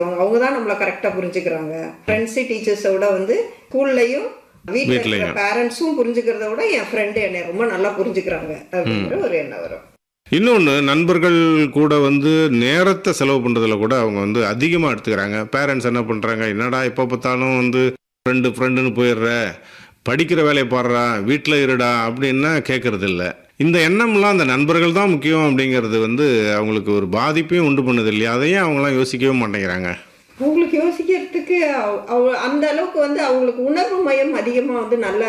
அவங்க தான் நம்மளை கரெக்டாக புரிஞ்சுக்கிறாங்க ஃப்ரெண்ட்ஸு டீச்சர்ஸை விட வந்து ஸ்கூல்லையும் வீட்டில் இருக்கிற வீட்லயும். பேரண்ட்ஸும் புரிஞ்சுக்கிறத விட என் ஃப்ரெண்டு என்னை ரொம்ப நல்லா புரிஞ்சுக்கிறாங்க அப்படிங்கிற ஒரு எண்ணம் வரும் இன்னொன்று நண்பர்கள் கூட வந்து நேரத்தை செலவு பண்ணுறதுல கூட அவங்க வந்து அதிகமாக எடுத்துக்கிறாங்க பேரண்ட்ஸ் என்ன பண்ணுறாங்க என்னடா எப்போ பார்த்தாலும் வந்து ஃப்ரெண்டு ஃப்ரெண்டுன்னு போயிடுற படிக்கிற வேலையை பாடுறா வீட்டில் இருடா அப்படின்னா கேட்கறது இல்ல இந்த எண்ணம்லாம் அந்த நண்பர்கள் தான் முக்கியம் அப்படிங்கிறது வந்து அவங்களுக்கு ஒரு பாதிப்பையும் உண்டு பண்ணுது இல்லையா அதையும் அவங்களாம் யோசிக்கவே மாட்டேங்கிறாங்க அவங்களுக்கு யோசிக்கிறதுக்கு அவ- அவ- அந்த அளவுக்கு வந்து அவங்களுக்கு உணர்வு மயம் அதிகமாக வந்து நல்ல